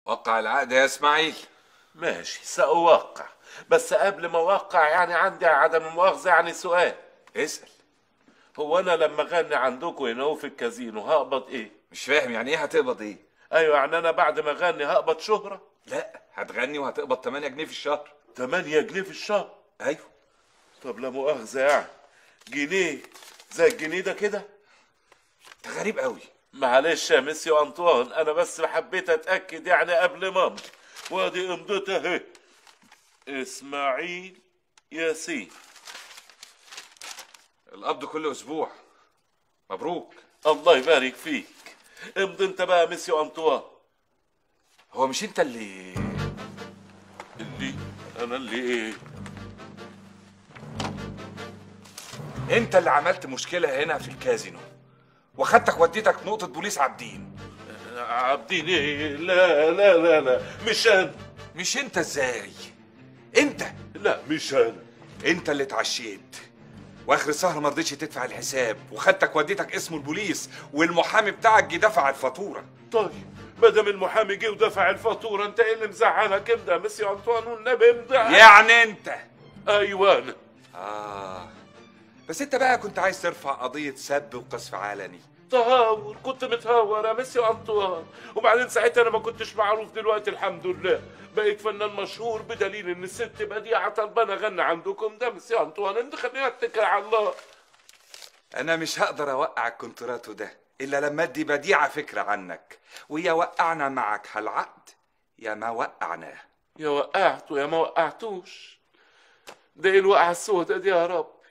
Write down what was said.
وقع العقد يا اسماعيل ماشي سأوقع بس قبل ما أوقع يعني عندي عدم المؤاخذة يعني سؤال اسال هو أنا لما أغني عندكم هنا هو في الكازينو هقبض إيه؟ مش فاهم يعني ايه هتقبض ايه أيوة يعني أنا بعد ما أغني هقبض شهرة لا هتغني وهتقبض 8 جنيه في الشهر 8 جنيه في الشهر ايوه طب لا مؤاخذة يعني جنيه زي الجنيه ده كده انت غريب قوي معلش يا ميسيو أنطوان أنا بس حبيت أتأكد يعني قبل ما أمضي وأدي أمضتها أهي إسماعيل ياسين القبض كل اسبوع مبروك الله يبارك فيك امضي انت بقى يا ميسيو انطوان هو مش انت اللي اللي انا اللي ايه انت اللي عملت مشكله هنا في الكازينو واخدتك وديتك نقطه بوليس عابدين عابدين ايه لا لا لا لا مش انا مش انت ازاي انت لا مش انا انت اللي اتعشيت واخر السهره ما رضيتش تدفع الحساب وخدتك وديتك اسمه البوليس والمحامي بتاعك جه دفع الفاتوره طيب ما دام المحامي جه ودفع الفاتوره انت ايه اللي مزعلك امضي يا ميسيو انطوان والنبي امضي يعني انت ايوه انا اه بس انت بقى كنت عايز ترفع قضيه سب وقذف علني تهور كنت متهور يا ميسيو انطوان وبعدين ساعتها انا ما كنتش معروف دلوقتي الحمد لله بقيت فنان مشهور بدليل ان الست بديعه طلبانه اغني عندكم ده ميسيو انطوان انت خلينا اتكل على الله انا مش هقدر اوقع الكونتراتو ده الا لما ادي بديعه فكره عنك ويا وقعنا معك هالعقد يا ما وقعناه يا وقعته يا ما وقعتوش ده ايه الوقعه السوداء دي يا رب